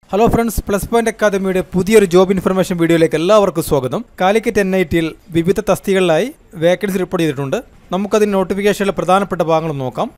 hello friends plus point അക്കാദമിയുടെ പുതിയൊരു job information വീഡിയോയിലേക്ക് എല്ലാവർക്കും സ്വാഗതം കാലിക്കറ്റ് എൻ ഐ ടിയിൽ വിവിധ തസ്തികകളിലായി വേക്കൻസി റിപ്പോർട്ട് ചെയ്തിട്ടുണ്ട് നമുക്കതിന് നോട്ടിഫിക്കേഷനിലെ പ്രധാനപ്പെട്ട ഭാഗങ്ങൾ നോക്കാം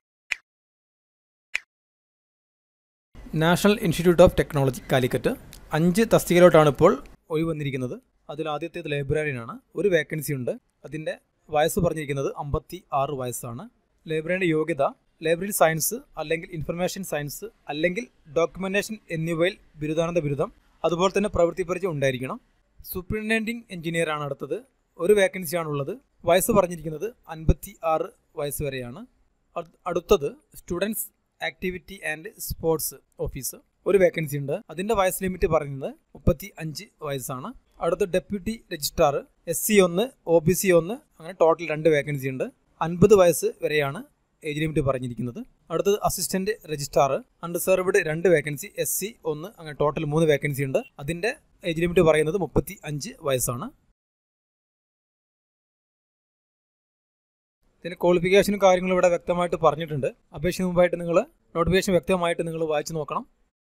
national institute of technology Calicut അഞ്ച് തസ്തികയിലോട്ടാണ് ഇപ്പോൾ ഒഴിവ് വന്നിരിക്കുന്നത് അതിൽ ആദ്യത്തേത് ലൈബ്രറിയനാണ് ഒരു വേക്കൻസി ഉണ്ട് അതിൻ്റെ വയസ്സ് പറഞ്ഞിരിക്കുന്നത് അമ്പത്തി ആറ് വയസ്സാണ് ലൈബ്രറിയുടെ യോഗ്യത ലൈബ്രറി സയൻസ് അല്ലെങ്കിൽ ഇൻഫർമേഷൻ സയൻസ് അല്ലെങ്കിൽ ഡോക്യുമെന്റേഷൻ എന്നിവയിൽ ബിരുദാനന്ദ ബിരുദം അതുപോലെ തന്നെ പ്രവൃത്തി പരിചയം ഉണ്ടായിരിക്കണം സൂപ്രിൻറ്റൻഡിംഗ് എഞ്ചിനീയർ ആണ് അടുത്തത് ഒരു വേക്കൻസിയാണുള്ളത് വയസ്സ് പറഞ്ഞിരിക്കുന്നത് അൻപത്തി ആറ് വയസ്സ് വരെയാണ് അട്- അടുത്തത് students activity and sports office ഒരു വേക്കൻസി ഉണ്ട് അതിന്റെ വയസ്സ് ലിമിറ്റ് പറയുന്നത് മുപ്പത്തി അഞ്ച് വയസ്സാണ് അടുത്ത ഡെപ്യൂട്ടി രജിസ്ട്രാർ എസ് സി ഒന്ന് ഒ ബി സി ഒന്ന് അങ്ങനെ ടോട്ടൽ രണ്ട് വേക്കൻസി ഉണ്ട് അൻപത് വയസ്സ് വരെയാണ് ഏജ് ലിമിറ്റ് പറഞ്ഞിരിക്കുന്നത് അടുത്തത് അസിസ്റ്റന്റ് രജിസ്ട്രാർ അൺറിസർവ്ഡ് രണ്ട് വേക്കൻസി എസ് സി ഒന്ന് അങ്ങനെ ടോട്ടൽ മൂന്ന് വേക്കൻസി ഉണ്ട് അതിന്റെ ഏജ് ലിമിറ്റ് പറയുന്നത് മുപ്പത്തി അഞ്ച് വയസ്സാണ് ഇതിന്റെ ക്വാളിഫിക്കേഷനും കാര്യങ്ങളും ഇവിടെ വ്യക്തമായിട്ട് പറഞ്ഞിട്ടുണ്ട് അപേക്ഷ മുമ്പായിട്ട് നിങ്ങൾ നോട്ടിഫിക്കേഷൻ വ്യക്തമായിട്ട് നിങ്ങൾ വായിച്ചു നോക്കണം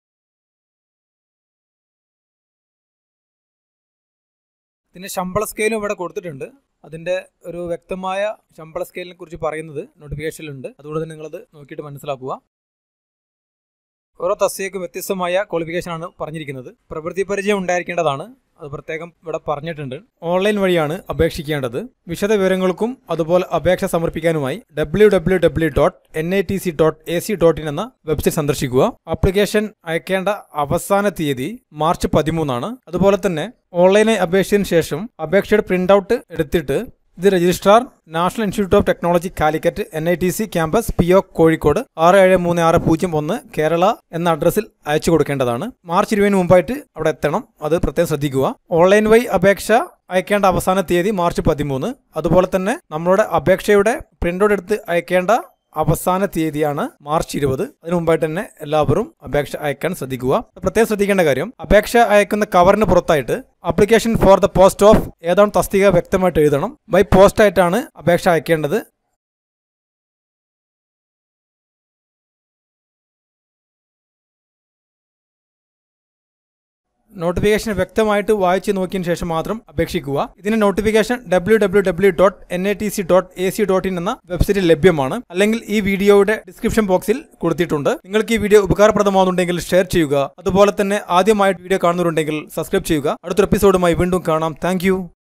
ഇതിന്റെ ശമ്പള സ്കെയിലും ഇവിടെ കൊടുത്തിട്ടുണ്ട് അതിന്റെ ഒരു വ്യക്തമായ ശമ്പള സ്കെയിലിനെ കുറിച്ച് പറയുന്നത് നോട്ടിഫിക്കേഷനിലുണ്ട് അതുകൊണ്ട് തന്നെ നിങ്ങളത് നോക്കിയിട്ട് മനസ്സിലാക്കുക ഓരോ തസ്തികയ്ക്കും വ്യത്യസ്തമായ ക്വാളിഫിക്കേഷൻ ആണ് പറഞ്ഞിരിക്കുന്നത് പ്രവൃത്തി പരിചയം ഉണ്ടായിരിക്കേണ്ടതാണ് അത് പ്രത്യേകം ഇവിടെ പറഞ്ഞിട്ടുണ്ട് ഓൺലൈൻ വഴിയാണ് അപേക്ഷിക്കേണ്ടത് വിശദ വിവരങ്ങൾക്കും അതുപോലെ അപേക്ഷ സമർപ്പിക്കാനുമായി W W W dot N I T C dot A C dot in എന്ന വെബ്സൈറ്റ് സന്ദർശിക്കുക ആപ്ലിക്കേഷൻ അയക്കേണ്ട അവസാന തീയതി മാർച്ച് പതിമൂന്നാണ് അതുപോലെ തന്നെ ഓൺലൈനായി അപേക്ഷിച്ചതിന് ശേഷം അപേക്ഷയുടെ പ്രിന്റ് ഔട്ട് എടുത്തിട്ട് ഇത് registrar national institute of technology Calicut N I T C campus P O Kozhikode ആറ് ഏഴ് മൂന്ന് ആറ് പൂജ്യം ഒന്ന് കേരള എന്ന അഡ്രസ്സിൽ അയച്ചു കൊടുക്കേണ്ടതാണ് മാർച്ച് ഇരുപതിന് മുമ്പായിട്ട് അവിടെ എത്തണം അത് പ്രത്യേകം ശ്രദ്ധിക്കുക ഓൺലൈൻ വഴി അപേക്ഷ അയക്കേണ്ട അവസാന തീയതി മാർച്ച് പതിമൂന്ന് അതുപോലെ തന്നെ നമ്മളുടെ അപേക്ഷയുടെ പ്രിന്റ് ഔട്ട് എടുത്ത് അയക്കേണ്ട അവസാന തീയതിയാണ് മാർച്ച് ഇരുപത് അതിനു മുമ്പായിട്ട് തന്നെ എല്ലാവരും അപേക്ഷ അയക്കാൻ ശ്രദ്ധിക്കുക പ്രത്യേകം ശ്രദ്ധിക്കേണ്ട കാര്യം അപേക്ഷ അയക്കുന്ന കവറിന് പുറത്തായിട്ട് application for the post of ഏതാണ് തസ്തിക വ്യക്തമായിട്ട് എഴുതണം ബൈ പോസ്റ്റ് ആയിട്ടാണ് അപേക്ഷ അയക്കേണ്ടത് നോട്ടിഫിക്കേഷൻ വ്യക്തമായിട്ട് വായിച്ച് നോക്കിയതിന് ശേഷം മാത്രം അപേക്ഷിക്കുക ഇതിന്റെ notification W W W dot N I T C dot A C dot in എന്ന വെബ്സൈറ്റിൽ ലഭ്യമാണ് അല്ലെങ്കിൽ ഈ വീഡിയോയുടെ ഡിസ്ക്രിപ്ഷൻ ബോക്സിൽ കൊടുത്തിട്ടുണ്ട് നിങ്ങൾക്ക് ഈ വീഡിയോ ഉപകാരപ്രദമാകുന്നുണ്ടെങ്കിൽ ഷെയർ ചെയ്യുക അതുപോലെ തന്നെ ആദ്യമായിട്ട് വീഡിയോ കാണുന്നവരുണ്ടെങ്കിൽ സബ്സ്ക്രൈബ് ചെയ്യുക അടുത്തൊരു എപ്പിസോഡുമായി വീണ്ടും കാണാം താങ്ക്